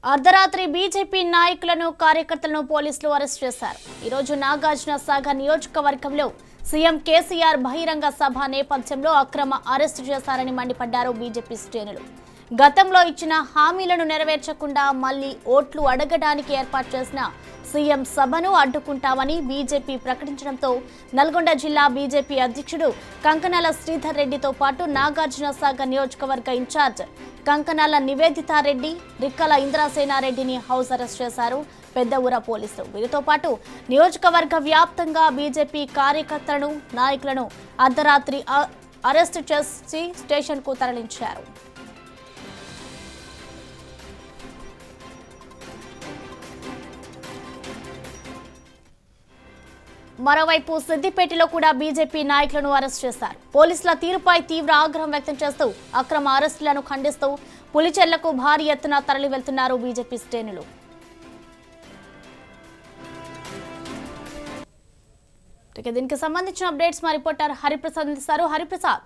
అర్ధరాత్రి బీజేపీ నాయకులను కార్యకర్తలను పోలీసులు అరెస్ట్ చేశారు ఈరోజు నాగార్జున సాగర్ నియోజకవర్గంలో సీఎం కేసీఆర్ బహిరంగ సభ నేపథ్యంలో అక్రమ అరెస్టు చేశారని మండిపడ్డారు బీజేపీ శ్రేణులు గతంలో ఇచ్చిన హామీలను నెరవేర్చకుండా మళ్లీ ఓట్లు అడగడానికి ఏర్పాటు చేసిన సీఎం సభను అడ్డుకుంటామని బీజేపీ ప్రకటించడంతో నల్గొండ జిల్లా బీజేపీ అధ్యక్షుడు కంకనాల శ్రీధర్ రెడ్డితో పాటు నాగార్జున సాగర్ నియోజకవర్గ ఇన్ఛార్జ్ కంకనాల నివేదితారెడ్డి రిక్కల ఇంద్రాసేనారెడ్డిని హౌస్ అరెస్ట్ చేశారు పెద్ద ఊర పోలీసులు వీరితో పాటు నియోజకవర్గ వ్యాప్తంగా బీజేపీ కార్యకర్తలను నాయకులను అర్ధరాత్రి అ- అరెస్టు చేసి స్టేషన్కు తరలించారు మరోవైపు సిద్దిపేటలో కూడా బీజేపీ నాయకులను అరెస్ట్ చేశారు పోలీసుల తీరుపై తీవ్ర ఆగ్రహం వ్యక్తం చేస్తూ అక్రమ అరెస్టులను ఖండిస్తూ పులిచెర్లకు భారీ ఎత్తున తరలి వెళ్తున్నారు బీజేపీ శ్రేణులు ఇక దీనికి సంబంధించిన అప్డేట్స్ మా రిపోర్టర్ హరిప్రసాద్ అందిస్తారు హరిప్రసాద్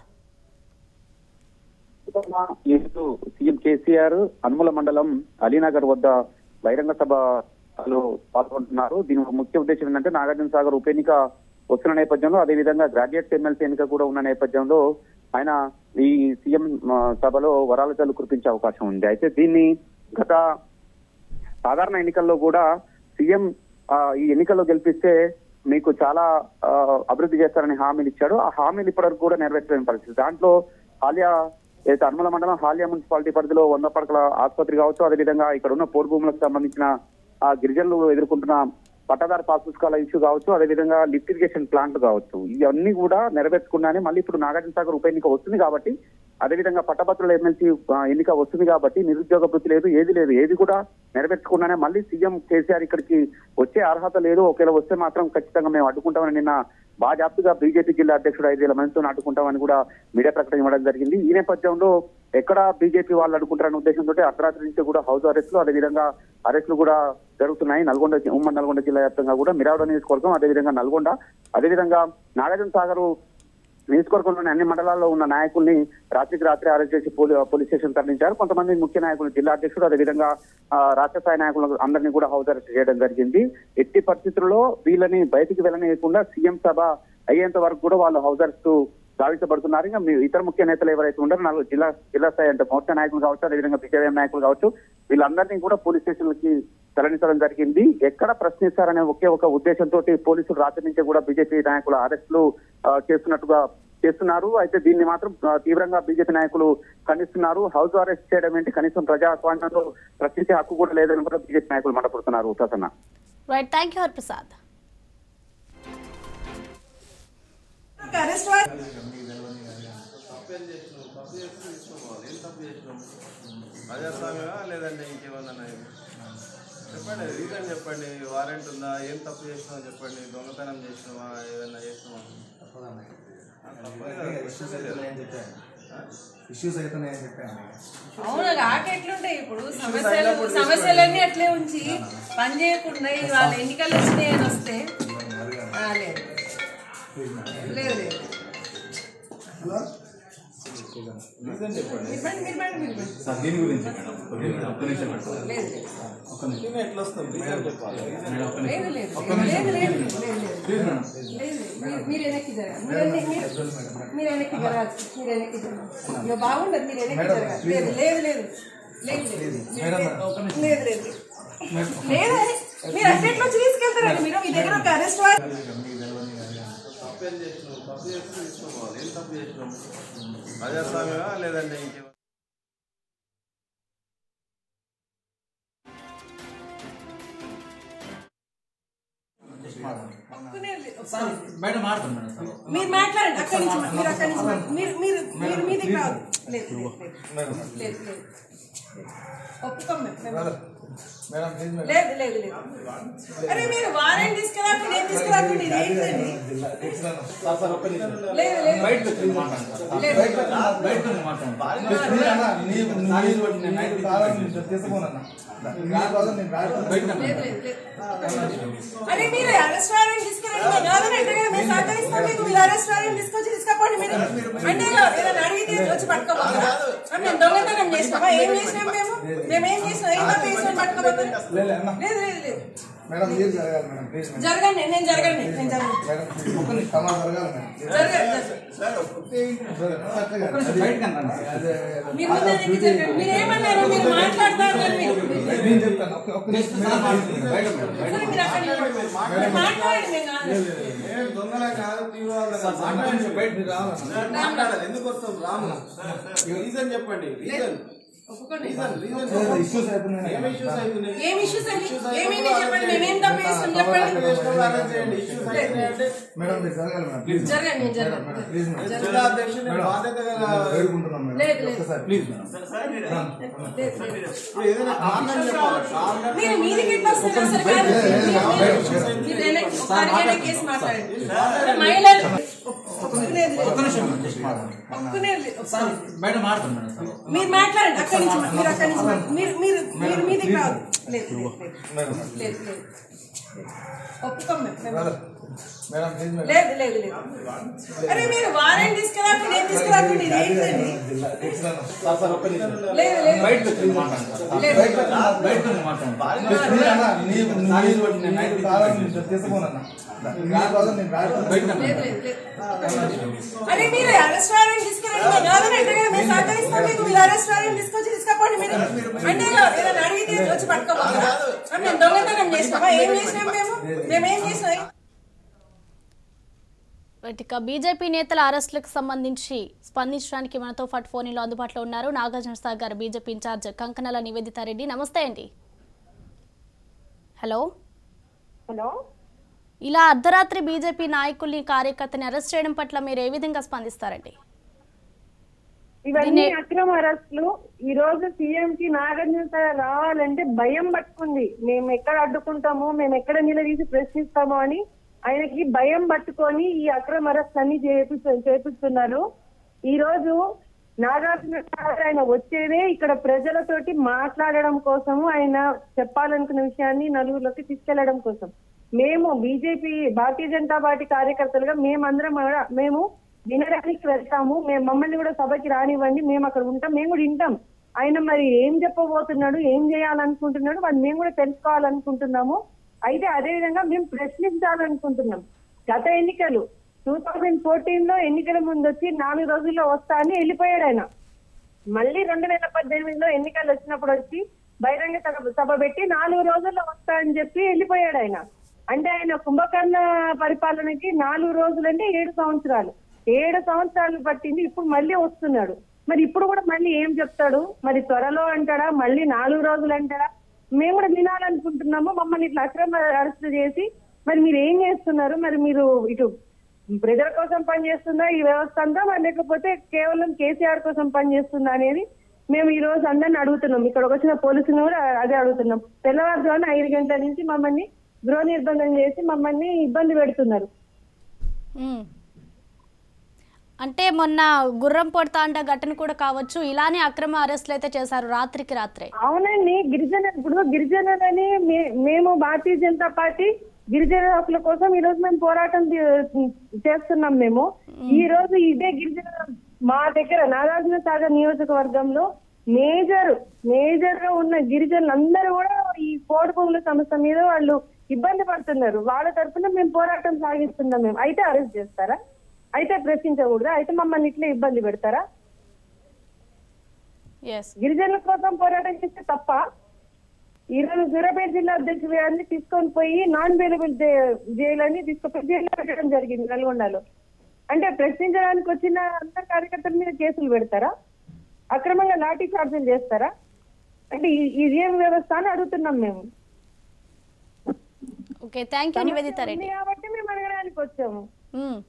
ఈరోజు సీఎం కేసీఆర్ అనుమల మండలం అలీనగర్ వద్ద బహిరంగ సభలో పాల్గొంటున్నారు దీని ముఖ్య ఉద్దేశం ఏంటంటే నాగార్జున సాగర్ ఉప ఎన్నిక వస్తున్న నేపథ్యంలో అదేవిధంగా గ్రాడ్యుయేట్ ఎమ్మెల్సీ ఎన్నిక కూడా ఉన్న నేపథ్యంలో ఆయన ఈ సీఎం ఆ, సభలో వరాల జల్లు కురిపించే అవకాశం ఉంది అయితే దీన్ని గత సాధారణ ఎన్నికల్లో కూడా సీఎం ఆ, ఈ ఎన్నికల్లో గెలిపిస్తే మీకు చాలా ఆ, అభివృద్ధి చేస్తారని హామీలు ఇచ్చాడు ఆ హామీలు ఇప్పటివరకు కూడా నెరవేర్చలేని పరిస్థితి దాంట్లో హాలియా ఏదైతే అనుమల మండలం హాలియా మున్సిపాలిటీ పరిధిలో వంద పడకల ఆసుపత్రి కావచ్చు అదేవిధంగా ఇక్కడ ఉన్న పోడు భూములకు సంబంధించిన ఆ గిరిజనులు ఎదుర్కొంటున్న పట్టదారు పాస్ పుస్తకాల ఇష్యూ కావచ్చు అదేవిధంగా లిఫ్ట్ ఇరిగేషన్ ప్లాంట్ కావచ్చు ఇవన్నీ కూడా నెరవేర్చకుండానే మళ్ళీ ఇప్పుడు నాగార్జున సాగర్ ఉప ఎన్నిక వస్తుంది కాబట్టి అదేవిధంగా పట్టభద్రుల ఎమ్మెల్సీ ఆ, ఎన్నిక వస్తుంది కాబట్టి నిరుద్యోగ వృత్తి లేదు ఏది లేదు ఏది కూడా నెరవేర్చకుండానే మళ్ళీ సీఎం కేసీఆర్ ఇక్కడికి వచ్చే అర్హత లేదు ఒకవేళ వస్తే మాత్రం ఖచ్చితంగా మేము అడ్డుకుంటామని నిన్న బాజాప్తుగా బీజేపీ జిల్లా అధ్యక్షుడు ఐదు వేల మందితో అడ్డుకుంటామని కూడా మీడియా ప్రకటన ఇవ్వడం జరిగింది ఈ నేపథ్యంలో ఎక్కడ బీజేపీ వాళ్ళు అడ్డుకుంటారనే ఉద్దేశంతో అర్ధరాత్రి నుంచి కూడా హౌస్ అరెస్టులు అదేవిధంగా అరెస్టులు కూడా జరుగుతున్నాయి నల్గొండ జి- ఉమ్మడి నల్గొండ జిల్లా వ్యాప్తంగా కూడా మిరావడ నియోజకవర్గం అదేవిధంగా నల్గొండ అదేవిధంగా నాగార్జున సాగర్ నియోజకవర్గంలోని అన్ని మండలాల్లో ఉన్న నాయకుల్ని రాత్రికి రాత్రి అరెస్ట్ చేసి పోలీ పోలీస్ స్టేషన్ తరలించారు కొంతమంది ముఖ్య నాయకులు జిల్లా అధ్యక్షుడు అదేవిధంగా ఆ, రాష్ట్ర స్థాయి నాయకులు అందరినీ కూడా హౌస్ అరెస్ట్ చేయడం జరిగింది ఎట్టి పరిస్థితుల్లో వీళ్ళని బయటికి వెళ్ళనీయకుండా సీఎం సభ అయ్యేంత వరకు కూడా వాళ్ళు హౌస్ అరెస్ట్ భావించబడుతున్నారు ఇంకా మీ ఇతర ముఖ్య నేతలు ఎవరైతే ఉన్నారో నాలుగు జిల్లా జిల్లా స్థాయి అంటే మోర్చా నాయకులు కావచ్చు అదేవిధంగా బీజేపీ నాయకులు కావచ్చు వీళ్ళందరినీ కూడా పోలీస్ స్టేషన్లకి తరలించడం జరిగింది ఎక్కడ ప్రశ్నిస్తారనే ఒకే ఒక ఉద్దేశంతో పోలీసులు రాత్రి నుంచే కూడా బీజేపీ నాయకుల అరెస్టులు ఆ, చేస్తున్నట్టుగా చేస్తున్నారు అయితే దీన్ని మాత్రం ఆ, తీవ్రంగా బీజేపీ నాయకులు ఖండిస్తున్నారు హౌస్ అరెస్ట్ చేయడం ఏంటి కనీసం ప్రజాస్వామ్యంలో ప్రశ్నించే హక్కు కూడా లేదని కూడా బీజేపీ నాయకులు మండపడుతున్నారు Prasanna right thank you Hariprasad arrest warrant తప్పేం చేసినావు తప్పు చేస్తే తీసుకోవాలి ఏం తప్పు చేసినావు ప్రజాస్వామ్యమా లేదంటే ఇంకేమన్నా ఇది? చెప్పండి రీజన్ చెప్పండి వారెంట్ ఉందా ఏం తప్పు చేసినావు చెప్పండి దొంగతనం చేసినావా ఏదైనా చేసినావా తప్పదు కదా, ఇష్యూస్ క్వశ్చన్ లేదు. అవుతున్నాయని చెప్పాను ఇష్యూస్ అవుతున్నాయని చెప్పాను అవును రాక ఎట్లుంటాయి ఇప్పుడు సమస్యలు సమస్యలన్నీ అట్లే ఉంచి పని చేయకుండా ఈ వాళ్ళ ఎన్నికలు వచ్చినాయి అని వస్తే ఆ, లేదు లేదు లేదు రీజన్ చెప్పండి మీరు బండి, మీరు బండి, మీరు బండి. సార్ దీని గురించి మేడం ఒక్క నిమిషం, ఒక్క నిమిషం మేడం లేదు లేదు ఒక్క నిమిషం టీమ్ ఎట్లా వస్తాం రీజన్ చెప్పాలి మేడం ఒక్క లేదు నిమిషం లేదు ఒక్క లేదు నిమిషం లేదు లేదు లేదు లేదు ప్లీజ్ మేడం లేదు మీరు- మీరు వెనక్కి జరగాలి మీరు వెనక్కి- మీరు- మీరు వెనక్కి జరగాలి మీరు వెనక్కి జరగాలి ఇక బాగుండదు మీరు వెనక్కి మేడం, జరగాలి ప్లీజ్. లేదు లేదు లేదు లేదు లేదు మేడం, ఒక్క నిమిషం. లేదు లేదు లేదని మీరు అట్లెట్లో తీసుకెళ్తారండి మీరు మీ దగ్గర ఒక అరెస్ట్ వారెంట్ తప్పేం చేసినావు తప్పు చేస్తే తీసుకోవాలి ఏం తప్పు చేసినావు ప్రజాస్వామ్యమా లేదంటే ఇంకేమన్నా మేడం మాట్లాడు మేడం సార్ మీరు మాట్లాడండి అక్కడి నుంచి మా- మీరు అక్కడి నుంచి మా- మీరు మీరు మీరు మీ దగ్గర రావద్దు. లేదు లేదు లేదు లేదు లేదు ఒప్పుకోం మేము. మేము మేడం ప్లీజ్ మేడం లేదు లేదు లేదు అరే మీరు వారెంట్ తీసుకురాకుండా ఏం తీసుకురాకుండా ఇది ఏంటండి సార్ సార్ ఒక్క నిమిషం లేదు లేదు బయట వచ్చి మాట్లాడండి లేదు బయట బయట వచ్చి మాట్లాడండి బయట లేదు లేదు లేదు అరే మీరు అరెస్ట్ వారెంట్ తీసుకురండి మేము కాదని అంటే కదా మేము సహకరిస్తాం మీకు మీరు అరెస్ట్ వారెంట్ తీసుకొచ్చి తీసుకపోండి మీరు అంటే ఏదైనా అడిగితే వచ్చి పట్టుకోపోతారా ఆ, మేము దొంగతనం చేసినామా ఏం చేసినాం మేము మేము ఏం చేసినాం ఏం తప్పు చేసినాం పట్టుకోపోతారా లేదు అన్న లేదు లేదు లేదు మేడం మీరు జరగాలి మేడం ప్లీజ్ మేడం జరగండి నేను జరగండి నేను జరగండి మేడం ఒక్క నిమిషం సమాధానం జరగాలి మేడం జరగండి జరగండి. ఒక్క నిమిషం బయటకు రండి. అదే మీరు ముందే దిక్కు జరగండి మీరు ఏమన్నారు మీరు మాట్లాడతారు అని మీరు నేను చెప్తాను ఒక్క ఒక్క నిమిషం బయట సరే, మీరు అక్కడ నిలబడండి. మీరు మాట్లాడండి మేము కాదు. ఏం దొంగలా కాదు తీవ్రవాదులా కాదు. మాట్లాడండి. బయట మీరు రావాలన్న మాట్లాడాలి ఎందుకు వస్తాం రాము రీజన్ చెప్పండి రీజన్ ఒప్పుకోండి రీజన్ రీజన్ ఇష్యూస్ అవుతున్నాయి ఏం ఇష్యూస్ అవుతున్నాయి ఏం ఇష్యూస్ అండి ఏమైంది చెప్పండి మేమేం తప్పు చేస్తాం చెప్పండి ఇష్యూస్ అవుతున్నాయంటే మేడం మీరు జరగాలి మేడం ప్లీజ్ జరగండి నేను జరగండి మేడం ప్లీజ్ మేడం జిల్లా అధ్యక్షుడు బాధ్యత గల వేడుకుంటున్నాం మేడం లేదు, లేదు. ఒక్కసారి ప్లీజ్ మేడం లేదు, లేదు. ఇప్పుడు ఏదైనా కారణం చెప్పాలి కారణం మీరు మీదికి ఎట్లా వస్తారు అసలు కాదు మీరు- మీరు వెనక్కి ఒకసారి వెనక్కి కేసు మాట్లాడండి మహిళలు ఒప్పుకునేది లేదు. ఒప్పుకునేది లేదు. ఒకసారి. బయట మాట్లాడుతున్నాం మేడం మీరు మాట్లాడండి అక్కడి నుంచి మా- మీరు అక్కడి నుంచి మా- మీరు మీరు మీరు మీదికి రాదు లేదు లేదు లేదు లేదు లేదు ఒప్పుకోం మేము. మేము మేడం ప్లీజ్ మేడం లేదు లేదు లేదు అరే మీరు వారెంట్ తీసుకురాకుండా ఏం తీసుకురాకుండా ఇది ఏంటండి సార్ సార్ ఒక్క నిమిషం లేదు లేదు బయట వచ్చి మాట్లాడండి లేదు బయట బయట వచ్చి మాట్లాడండి తీసుకోనన్నా నేను బయట లేదు, లేదు, లేదు. అరే మీరు అరెస్ట్ వారెంట్ తీసుకురండి మేము కాదని అంటే కదా మేము సహకరిస్తాం మీకు మీరు అరెస్ట్ వారెంట్ తీసుకొచ్చి తీసుకపోండి మీరు అంటే ఏదైనా అడిగితే వచ్చి పట్టుకోపోతారా ఆ, మేము దొంగతనం చేసినామా ఏం చేసినాం మేము మేము ఏం చేసినాం ఇక బీజేపీ నేతల అరెస్టులకు సంబంధించి స్పందించడానికి మనతో పాటు ఫోన్లో అందుబాటులో ఉన్నారు నాగార్జున సాగర్ బీజేపీ ఇన్ఛార్జ్ కంకనాల నివేదితారెడ్డి నమస్తే అండి హలో హలో ఇలా అర్ధరాత్రి బీజేపీ నాయకుల్ని కార్యకర్తని అరెస్ట్ చేయడం పట్ల మీరు ఏ విధంగా స్పందిస్తారండి ఇవన్నీ దీన్ని- అక్రమ అరెస్టులు ఈ రోజు సీఎం కి నాగార్జున సాగర్ రావాలంటే భయం పట్టుకుంది మేము ఎక్కడ అడ్డుకుంటామో మేము ఎక్కడ నిలదీసి ప్రశ్నిస్తామో అని ఆయనకి భయం పట్టుకొని ఈ అక్రమ అరెస్ట్ అన్ని చేపిస్తు చేపిస్తున్నారు ఈ రోజు నాగార్జున సాగర్ ఆయన వచ్చేదే ఇక్కడ ప్రజలతోటి మాట్లాడడం కోసము ఆయన చెప్పాలనుకున్న విషయాన్ని నలుగురిలోకి తీసుకెళ్లడం కోసం మేము బీజేపీ భారతీయ జనతా పార్టీ కార్యకర్తలుగా మేమందరం కూడా మేము వినడానికి వెళ్తాము మేము మమ్మల్ని కూడా సభకి రానివ్వండి మేము అక్కడ ఉంటాం మేము కూడా వింటాం ఆయన మరి ఏం చెప్పబోతున్నాడు ఏం చేయాలనుకుంటున్నాడు మరి మేము కూడా తెలుసుకోవాలనుకుంటున్నాము అయితే అదే విధంగా మేము ప్రశ్నించాలనుకుంటున్నాం గత ఎన్నికలు టూ థౌజండ్ ఫోర్టీన్ లో ఎన్నికల ముందు వచ్చి నాలుగు రోజుల్లో వస్తా అని వెళ్ళిపోయాడు ఆయన మళ్ళీ రెండు వేల పద్దెనిమిదిలో ఎన్నికలు వచ్చినప్పుడు వచ్చి బహిరంగ సభ సభ పెట్టి నాలుగు రోజుల్లో వస్తా అని చెప్పి వెళ్ళిపోయాడు ఆయన అంటే ఆయన కుంభకర్ణ పరిపాలనకి నాలుగు రోజులు అంటే ఏడు సంవత్సరాలు ఏడు సంవత్సరాలు పట్టింది ఇప్పుడు మళ్ళీ వస్తున్నాడు మరి ఇప్పుడు కూడా మళ్ళీ ఏం చెప్తాడు మరి త్వరలో అంటాడా మళ్ళీ నాలుగు రోజులు అంటాడా మేము కూడా వినాలనుకుంటున్నాము మమ్మల్ని ఇట్లా అక్రమ అరెస్ట్ చేసి మరి మీరు ఏం చేస్తున్నారు మరి మీరు ఇటు ప్రజల కోసం పనిచేస్తుందా ఈ వ్యవస్థ అంతా మరి లేకపోతే కేవలం కేసీఆర్ కోసం పనిచేస్తుందా అనేది మేము ఈ రోజు అందరిని అడుగుతున్నాం ఇక్కడికి వచ్చిన పోలీసులు కూడా అదే అడుగుతున్నాం తెల్లవారుజామున ఐదు గంటల నుంచి మమ్మల్ని గృహ నిర్బంధం చేసి మమ్మల్ని ఇబ్బంది పెడుతున్నారు మ్మ్. అంటే మొన్న గుర్రం పొడతాండ ఘటన కూడా కావచ్చు ఇలానే అక్రమ అరెస్టులు అయితే చేశారు రాత్రికి రాత్రే అవునండి గిరిజన ఇప్పుడు గిరిజనులని మే- మేము భారతీయ జనతా పార్టీ గిరిజన హక్కుల కోసం ఈ రోజు మేము పోరాటం చే- చేస్తున్నాం మేము ఈ రోజు ఇదే గిరిజన మా దగ్గర నాగార్జున సాగర్ నియోజకవర్గంలో మేజర్ మేజర్ గా ఉన్న గిరిజనులు అందరూ కూడా ఈ కోడి భూముల సమస్య మీద వాళ్ళు ఇబ్బంది పడుతున్నారు వాళ్ళ తరఫున మేము పోరాటం సాగిస్తున్నాం మేము అయితే అరెస్ట్ చేస్తారా అయితే ప్రశ్నించకూడదా అయితే మమ్మల్ని ఇట్లా ఇబ్బంది పెడతారా ఎస్ గిరిజనుల కోసం పోరాటం చేస్తే తప్ప ఈ రోజు సూర్యాపేట జిల్లా అధ్యక్షుడు గారిని తీసుకొని పోయి నాన్ అవైలబుల్ జైలు అని తీసుకుపోయి జైల్లో పెట్టడం జరిగింది నల్గొండలో అంటే ప్రశ్నించడానికి వచ్చిన అందరు కార్యకర్తల మీద కేసులు పెడతారా అక్రమంగా లాఠీ చార్జీలు చేస్తారా అంటే ఈ- ఇది ఏం వ్యవస్థ అని అడుగుతున్నాం మేము okay thank you Nivedita Reddy ఉంది కాబట్టి మేము అడగడానికి వచ్చాము మ్మ్.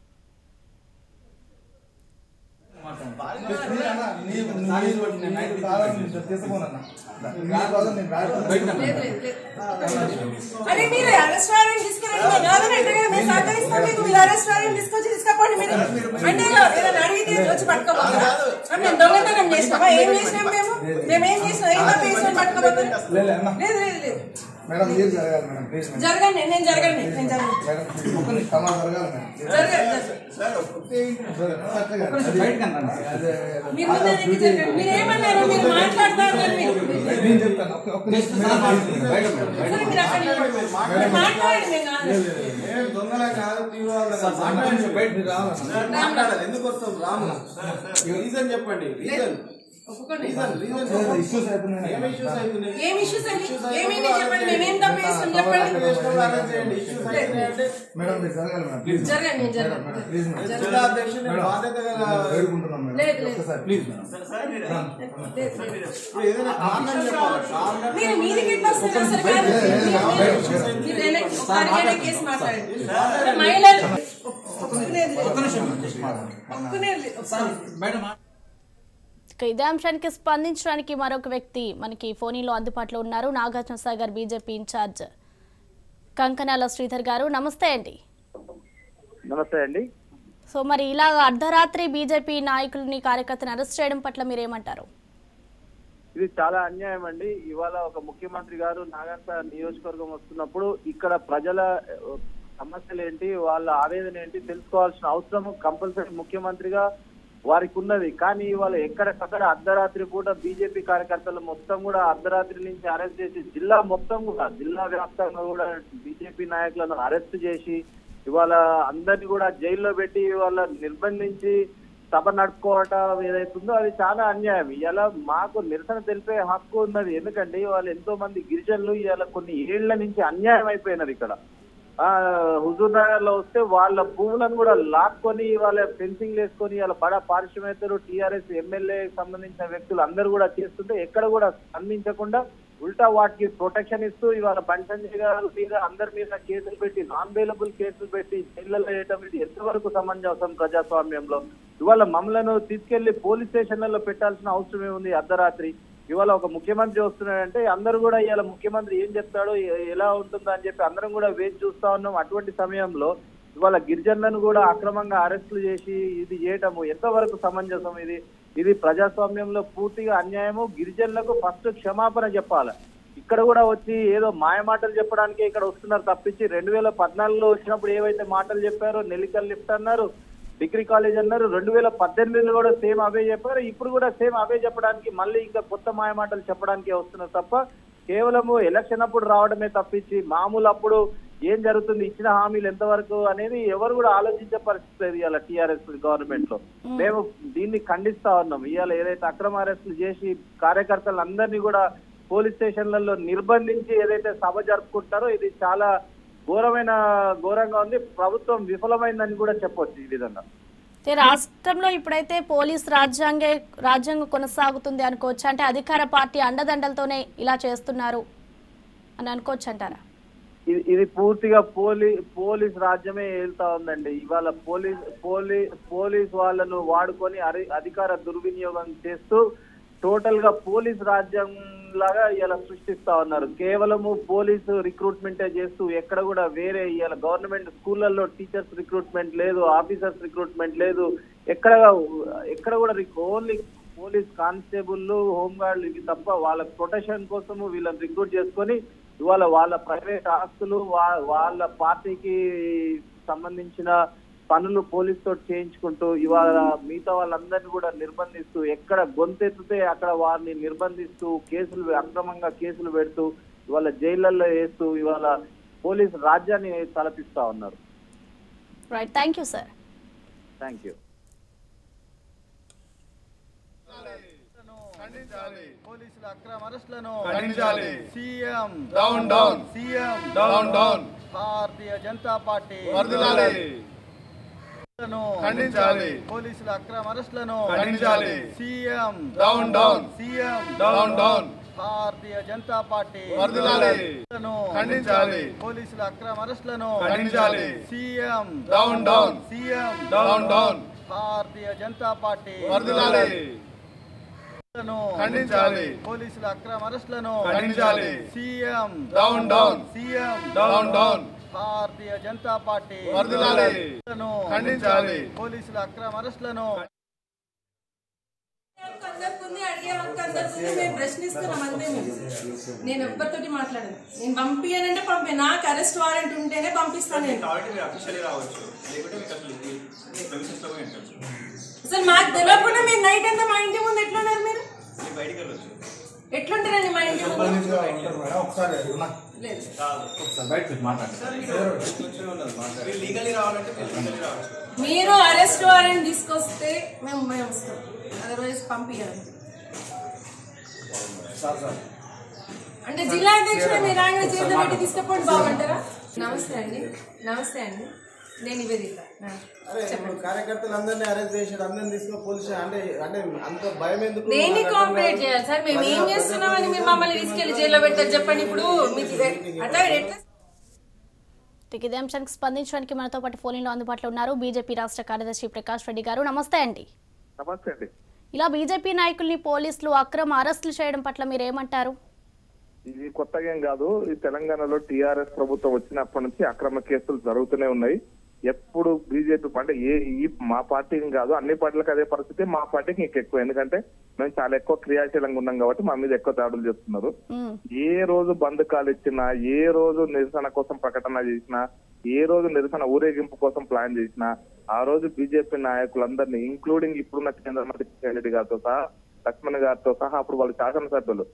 తీసుకోనన్నా బయట లేదు, లేదు, లేదు. అరే మీరు అరెస్ట్ వారెంట్ తీసుకురండి మేము కాదని అంటే కదా మేము సహకరిస్తాం మీకు మీరు అరెస్ట్ వారెంట్ తీసుకొచ్చి తీసుకపోండి మీరు అంటే ఏదైనా అడిగితే వచ్చి పట్టుకోపోతారా ఆ, మేము దొంగతనం చేసినామా ఏం చేసినాం మేము మేము ఏం చేసినాం ఏం తప్పు చేసినాం పట్టుకోపోతారా లేదు అన్న లేదు లేదు లేదు మేడం మీరు జరగాలి మేడం ప్లీజ్ మేడం జరగండి నేను జరగండి నేను జరగండి మేడం ఒక్క నిమిషం సమాధానం జరగాలి మేడం జరగండి బయటకు అన్నాను అదే మీరు ముందే దిక్కు జరగండి మీరు ఏమన్నారు మీరు మాట్లాడతారు అని మీరు నేను చెప్తాను ఒక్క ఒక్క నిమిషం బయట సరే మీరు అక్కడ నిలబడండి. మీరు మాట్లాడండి నేను కాదు. ఏం దొంగలా కాదు తీవ్రవాదులా కాదు. మాట్లాడండి బయట మీరు రావాలి మాట్లాడాలి ఎందుకు వస్తాం రాము రీజన్ చెప్పండి రీజన్ ఒప్పుకోండి రీజన్ రీజన్ ఇష్యూస్ అవుతున్నాయి ఏం ఇష్యూస్ అవుతున్నాయి ఏం ఇష్యూస్ అండి ఏమైంది చెప్పండి మేమేం తప్పు చేస్తాం చెప్పండి ఇష్యూస్ అవుతున్నాయంటే మేడం మీరు జరగాలి మేడం ప్లీజ్ జరగండి నేను జరగండి మేడం ప్లీజ్ మేడం జిల్లా అధ్యక్షుడు బాధ్యత గల వేడుకుంటున్నాం మేడం లేదు, లేదు. ఒక్కసారి ప్లీజ్ మేడం ఇప్పుడు ఏదైనా కారణం చెప్పాలి కారణం మీరు మీదికి ఎట్లా వస్తారు అసలు కాదు మీరు- మీరు ఏదైనా ఒకసారి ఏదైనా కేసు మాట్లాడండి సరే, మహిళలు ఒప్పుకునేది ఒప్పుకునేది ఒకసారి ఇక ఇదే అంశానికి స్పందించడానికి మరొక వ్యక్తి మనకి ఫోనీలో అందుబాటులో ఉన్నారు నాగార్జున సాగర్ బీజేపీ ఇన్ఛార్జ్ కంకనాల శ్రీధర్ గారు నమస్తే అండి నమస్తే అండి సో మరి ఇలా అర్ధరాత్రి బీజేపీ నాయకులని కార్యకర్తను అరెస్ట్ చేయడం పట్ల మీరేమంటారు ఇది చాలా అన్యాయం అండి ఇవాళ ఒక ముఖ్యమంత్రి గారు నాగంత నియోజకవర్గం వస్తున్నప్పుడు ఇక్కడ ప్రజల ఆ, సమస్యలు ఏంటి వాళ్ళ ఆవేదన ఏంటి తెలుసుకోవాల్సిన అవసరం కంపల్సరీ ముఖ్యమంత్రిగా వారికి ఉన్నది కానీ ఇవాళ ఎక్కడికక్కడ అర్ధరాత్రి పూట బీజేపీ కార్యకర్తలు మొత్తం కూడా అర్ధరాత్రి నుంచి అరెస్ట్ చేసి జిల్లా మొత్తం కూడా జిల్లా వ్యాప్తంగా కూడా బీజేపీ నాయకులను అరెస్ట్ చేసి ఇవాళ అందరినీ కూడా జైల్లో పెట్టి ఇవాళ నిర్బంధించి సభ నడుపుకోవటం ఏదైతుందో అది చాలా అన్యాయం ఇవాళ మాకు నిరసన తెలిపే హక్కు ఉన్నది ఎందుకంటే వాళ్ళు ఎంతో మంది గిరిజనులు ఇవాళ కొన్ని ఏళ్ల నుంచి అన్యాయం అయిపోయినది ఇక్కడ ఆ హుజూర్ నగర్ లో వస్తే వాళ్ళ భూములను కూడా లాక్కొని వాళ్ళ ఫెన్సింగ్ వేసుకొని వాళ్ళ బడ పారిశ్రామికలు టీఆర్ఎస్ ఎమ్మెల్యే సంబంధించిన వ్యక్తులు అందరూ కూడా చేస్తుంటే ఎక్కడ కూడా స్పందించకుండా ఉల్టా వాటికి ప్రొటెక్షన్ ఇస్తూ ఇవాళ బండి సంజయ్ గారి మీద అందరి మీద కేసులు పెట్టి నాన్ బెయిలబుల్ కేసులు పెట్టి జైళ్ళలో వేయటం ఇది ఎంతవరకు సమంజసం ప్రజాస్వామ్యంలో ఇవాళ మమ్మలను తీసుకెళ్లి పోలీస్ స్టేషన్లలో పెట్టాల్సిన అవసరం ఏముంది అర్ధరాత్రి ఇవాళ ఒక ముఖ్యమంత్రి వస్తున్నాడంటే అందరూ కూడా ఇవాళ ముఖ్యమంత్రి ఏం చెప్తాడో ఎ- ఎలా ఉంటుందో అని చెప్పి అందరం కూడా వేచి చూస్తా ఉన్నాం అటువంటి సమయంలో ఇవాళ గిరిజనులను కూడా అక్రమంగా అరెస్టులు చేసి ఇది చేయటము ఎంతవరకు సమంజసం ఇది ఇది ప్రజాస్వామ్యంలో పూర్తిగా అన్యాయము గిరిజనులకు ఫస్ట్ క్షమాపణ చెప్పాలి ఇక్కడ కూడా వచ్చి ఏదో మాయ మాటలు చెప్పడానికి ఇక్కడ వస్తున్నారు తప్పించి రెండు వేల పద్నాలుగులో వచ్చినప్పుడు ఏవైతే మాటలు చెప్పారో నెల్లికల్ లిఫ్ట్ అన్నారు డిగ్రీ కాలేజ్ అన్నారు రెండు వేల పద్దెనిమిదిలో కూడా సేమ్ అవే చెప్పారు ఇప్పుడు కూడా సేమ్ అవే చెప్పడానికి మళ్ళీ ఇంకా కొత్త మాయ మాటలు చెప్పడానికి వస్తున్నారు తప్ప కేవలము ఎలక్షన్ అప్పుడు రావడమే తప్పించి మామూలు అప్పుడు ఏం జరుగుతుంది ఇచ్చిన హామీలు ఎంతవరకు అనేది ఎవరు కూడా ఆలోచించే పరిస్థితి లేదు ఇవాళ టీఆర్ఎస్ గవర్నమెంట్ లో మేము దీన్ని ఖండిస్తా ఉన్నాం ఇవాళ ఏదైతే అక్రమ అరెస్టులు చేసి కార్యకర్తలందరినీ కూడా పోలీస్ స్టేషన్లలో నిర్బంధించి ఏదైతే సభ జరుపుకుంటారో ఇది చాలా ఘోరమైన ఘోరంగా ఉంది ప్రభుత్వం విఫలమైందని కూడా చెప్పొచ్చు ఈ విధంగా అయితే రాష్ట్రంలో ఇప్పుడైతే పోలీస్ రాజ్యాంగే రాజ్యాంగం కొనసాగుతుంది అనుకోవచ్చు అంటే అధికార పార్టీ అండదండలతోనే ఇలా చేస్తున్నారు అని అనుకోవచ్చు అంటారా ఇది ఇది పూర్తిగా పోలీ పోలీస్ రాజ్యమే ఏళ్తా ఉందండి ఇవాళ పోలీస్ పోలీ పోలీస్ వాళ్ళను వాడుకొని అరి- అధికార దుర్వినియోగం చేస్తూ టోటల్ గా పోలీస్ రాజ్యం లాగా ఇలా సృష్టిస్తా ఉన్నారు కేవలము పోలీసు రిక్రూట్మెంటే చేస్తూ ఎక్కడ కూడా వేరే ఇవాళ గవర్నమెంట్ స్కూళ్ళల్లో టీచర్స్ రిక్రూట్మెంట్ లేదు ఆఫీసర్స్ రిక్రూట్మెంట్ లేదు ఎక్కడ ఎక్కడ కూడా ఓన్లీ పోలీస్ కానిస్టేబుల్ హోంగార్డులు ఇవి తప్ప వాళ్ళ ప్రొటెక్షన్ కోసము వీళ్ళని రిక్రూట్ చేసుకొని ఇవాళ వాళ్ళ ప్రైవేట్ ఆస్తులు వా- వాళ్ళ పార్టీకి సంబంధించిన పనులు పోలీస్ తోటి చేయించుకుంటూ ఇవాళ మిగతా వాళ్ళందరినీ కూడా నిర్బంధిస్తూ ఎక్కడ గొంతెత్తితే అక్కడ వారిని నిర్బంధిస్తూ కేసులు అక్రమంగా కేసులు పెడుతూ ఇవాళ జైళ్ళల్లో వేస్తూ ఇవాళ పోలీస్ రాజ్యాన్ని తలపిస్తా ఉన్నారు right thank you sir thank you పోలీసుల అక్రమ అరెస్టులను ఖండించాలి. CM down down CM down down Bharatiya Janata Party వర్ధిల్లాలి. లను ఖండించాలి. పోలీసుల అక్రమ అరెస్టులను ఖండించాలి. CM down down CM down down Bharatiya Janata Party వర్ధిల్లాలి. లను ఖండించాలి. పోలీసుల అక్రమ అరెస్టులను ఖండించాలి. CM down down CM down down Bharatiya Janata Party వర్ధిల్లాలి. లను ఖండించాలి. పోలీసుల అక్రమ అరెస్టులను ఖండించాలి. CM down down CM down down Bharatiya Janata Party వర్ధిల్లాలి. లను ఖండించాలి. పోలీసుల అక్రమ అరెస్టులను హక్కు అందరికి ఉంది, అడిగే హక్కు అందరికి ఉంది. మేము ప్రశ్నిస్తున్నాం అంతే మేము నేను ఎవ్వరితోటి మాట్లాడను నేను పంపియనంటే పంపి నాకు అరెస్ట్ వారెంట్ ఉంటేనే పంపిస్తాను నేను కాబట్టి మీరు అఫీషియల్లీ రావచ్చు లేకుంటే మీకు అసలు ఇది ప్రెమిసెస్ లో ఎంట్రన్స్ అసలు మాకు తెలియకుండా మీరు నైట్ అంతా మా ఇంటి ముందు ఎట్లున్నారు మీరు మీరు బయటికి వెళ్ళొచ్చు ఎట్లుంటారండి మా ఇంటి ముందు లేదు మీరు లీగల్లీ రావాలంటే మీరు లీగల్లీ రావచ్చు మీరు అరెస్ట్ వారెంట్ తీసుకొస్తే మేము మేము వస్తాం అదర్వైజ్ పంపించాలి అంటే జిల్లా అధ్యక్షుడు మీరు ఆయన చేతిలో పెట్టి తీసుకపోండి బాగుంటారా నమస్తే అండి నమస్తే అండి నేను నివేదిక ఆ, అరే ఇప్పుడు చెప్పండి కార్యకర్తలు అందరినీ అరెస్ట్ చేసాడు అందరిని తీసుకుని పోలీసు అంటే అంటే అంత భయం ఎందుకు దేన్ని నాకు అర్థం కాంప్లేట్ కాదు. చేయాలి సార్ మేము ఏం చేస్తున్నామని మీరు మమ్మల్ని తీసుకెళ్లి జైల్లో పెడతారు చెప్పండి ఇప్పుడు మీకు అట్లా ఎట్లా ఇక ఇదే అంశానికి స్పందించడానికి మనతో పాటు ఫోన్ లో అందుబాటులో ఉన్నారు బీజేపీ రాష్ట్ర కార్యదర్శి ప్రకాష్ రెడ్డి గారు నమస్తే అండి నమస్తే అండి ఇలా బీజేపీ నాయకుల్ని పోలీసులు అక్రమ అరెస్టులు చేయడం పట్ల మీరు ఏమంటారు ఇది కొత్తగా ఏం కాదు ఈ తెలంగాణలో టీఆర్ఎస్ ప్రభుత్వం వచ్చినప్పటి నుంచి అక్రమ కేసులు జరుగుతూనే ఉన్నాయి ఎప్పుడు బీజేపీ అంటే ఏ ఈ మా పార్టీకి కాదు అన్ని పార్టీలకు అదే పరిస్థితి మా పార్టీకి ఇంకా ఎక్కువ ఎందుకంటే మేము చాలా ఎక్కువ క్రియాశీలంగా ఉన్నాం కాబట్టి మా మీద ఎక్కువ దాడులు చేస్తున్నారు ఉమ్, ఏ రోజు బంద్ కాల్ ఇచ్చినా ఏ రోజు నిరసన కోసం ప్రకటన చేసినా ఏ రోజు నిరసన ఊరేగింపు కోసం ప్లాన్ చేసినా ఆ రోజు బీజేపీ నాయకులందరినీ ఇంక్లూడింగ్ ఇప్పుడున్న కేంద్ర మంత్రి కిషన్ రెడ్డి గారితో సహా లక్ష్మణ్ గారితో సహా అప్పుడు వాళ్ళు శాసనసభ్యులు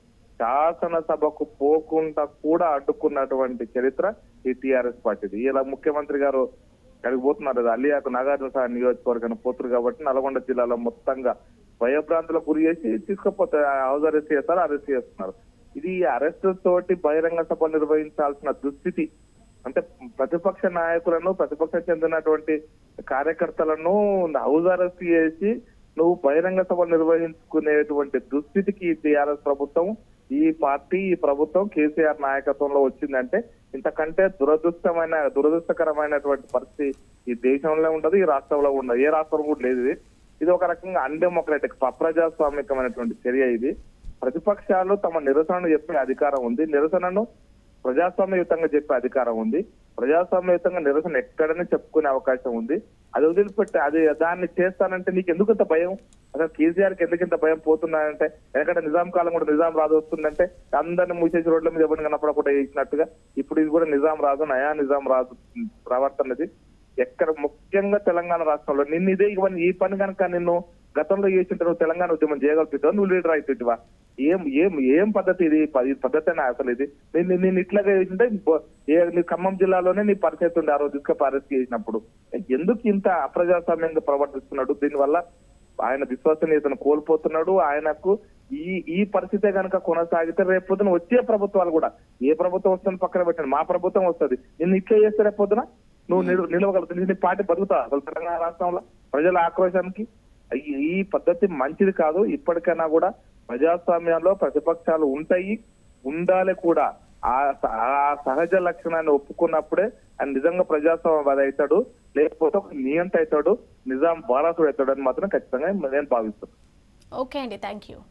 శాసనసభకు పోకుండా కూడా అడ్డుకున్నటువంటి చరిత్ర ఈ టీఆర్ఎస్ పార్టీది ఇలా ముఖ్యమంత్రి గారు అక్కడికి పోతున్నారు కదా అలియాకు నాగార్జున సాగర్ నియోజకవర్గానికి పోతురు కాబట్టి నల్గొండ జిల్లాలో మొత్తంగా భయభ్రాంతులకు గురి చేసి తీసుకుపోతే హౌస్ అరెస్ట్ చేస్తారు అరెస్ట్ చేస్తున్నారు ఇది అరెస్ట్ తోటి బహిరంగ సభ నిర్వహించాల్సిన దుస్థితి అంటే ప్రతిపక్ష నాయకులను ప్రతిపక్షం చెందినటువంటి కార్యకర్తలను హౌస్ అరెస్ట్ చేసి నువ్వు బహిరంగ సభ నిర్వహించుకునేటువంటి దుస్థితికి టీఆర్ఎస్ ప్రభుత్వం ఈ పార్టీ ఈ ప్రభుత్వం కేసీఆర్ నాయకత్వంలో వచ్చిందంటే ఇంతకంటే దురదృష్టమైన దురదృష్టకరమైనటువంటి పరిస్థితి ఈ దేశంలో ఉండదు ఈ రాష్ట్రంలో ఉండదు ఏ రాష్ట్రం కూడా లేదు ఇది ఇది ఒక రకంగా అన్డెమోక్రటిక్ అప్రజాస్వామికమైనటువంటి చర్య ఇది ప్రతిపక్షాలు తమ నిరసనను చెప్పే అధికారం ఉంది నిరసనను ప్రజాస్వామ్యయుతంగా చెప్పే అధికారం ఉంది ప్రజాస్వామ్యయుతంగా నిరసన ఎక్కడనే చెప్పుకునే అవకాశం ఉంది అది వదిలిపెట్టి అది దాన్ని చేస్తానంటే నీకు ఎందుకు ఇంత భయం అసలు కేసీఆర్ కి ఎందుకు ఇంత భయం పోతున్నానంటే ఎందుకంటే నిజాం కాలం కూడా నిజాం రాజు వస్తుందంటే అందరిని మూసేసి రోడ్ల మీద ఎవరిని కనపడకుండా చేసినట్టుగా ఇప్పుడు ఇది కూడా నిజాం రాజు నయా నిజాం రాజు ప్రవర్తనది ఎక్కడ ముఖ్యంగా తెలంగాణ రాష్ట్రంలో నిన్ను ఇదే ఇవన్నీ ఈ పని కనుక నిన్ను గతంలో చేసింటే నువ్వు తెలంగాణ ఉద్యమం చేయగలుగుతావు నువ్వు లీడర్ అవుతుంటివా ఏం ఏం ఏం పద్ధతి ఇది ప- ఈ పద్ధతి అసలు ఇది నేను నేను ఇట్లాగా చేసింటే బ- ఏ నీ ఖమ్మం జిల్లాలోనే నీ పరిస్థితి ఉండే ఆ రోజు ఇసుక అరెస్ట్ చేసినప్పుడు ఎందుకు ఇంత అప్రజాస్వామ్యంగా ప్రవర్తిస్తున్నాడు దీనివల్ల ఆయన విశ్వసనీయతను కోల్పోతున్నాడు ఆయనకు ఈ ఈ పరిస్థితే కనుక కొనసాగితే రేపు పొద్దున వచ్చే ప్రభుత్వాలు కూడా ఏ ప్రభుత్వం వస్తుంది పక్కన పెట్టండి మా ప్రభుత్వం వస్తుంది నిన్ను ఇట్లా చేస్తే రేపు పొద్దున నువ్వు నిలు నిలవగలుగుతావు నీ పార్టీ బతుకుతా అసలు తెలంగాణ రాష్ట్రంలో ప్రజల ఆక్రోశానికి ఈ- ఈ పద్ధతి మంచిది కాదు ఇప్పటికైనా కూడా ప్రజాస్వామ్యంలో ప్రతిపక్షాలు ఉంటాయి ఉండాలి కూడా ఆ స- ఆ సహజ లక్షణాన్ని ఒప్పుకున్నప్పుడే ఆయన నిజంగా ప్రజాస్వామ్యవాది అవుతాడు లేకపోతే ఒక నియంత అవుతాడు నిజాం వారసుడు అవుతాడు అని మాత్రం ఖచ్చితంగా నేను భావిస్తున్నాను ఓకే అండి థ్యాంక్ యూ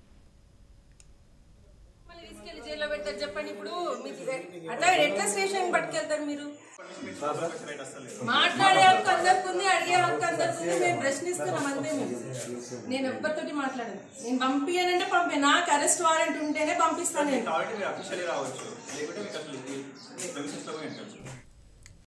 మమ్మల్ని తీసుకెళ్లి జైల్లో పెడతారు చెప్పండి ఇప్పుడు మీకు అట్లా ఎట్లా స్టేషన్ పట్టుకెళ్తారు మీరు మాట్లాడే హక్కు అందరికి ఉంది అడిగే హక్కు అందరికి ఉంది మేము ప్రశ్నిస్తున్నాం అంతే మేము నేను ఎవ్వరితోటి మాట్లాడను నేను పంపియనంటే పంపి నాకు అరెస్ట్ వారెంట్ ఉంటేనే పంపిస్తాను నేను కాబట్టి మీరు అఫీషియల్లీ రావచ్చు లేకుంటే మీకు అసలు ఇది ప్రెమిసెస్ లో ఎంట్రన్స్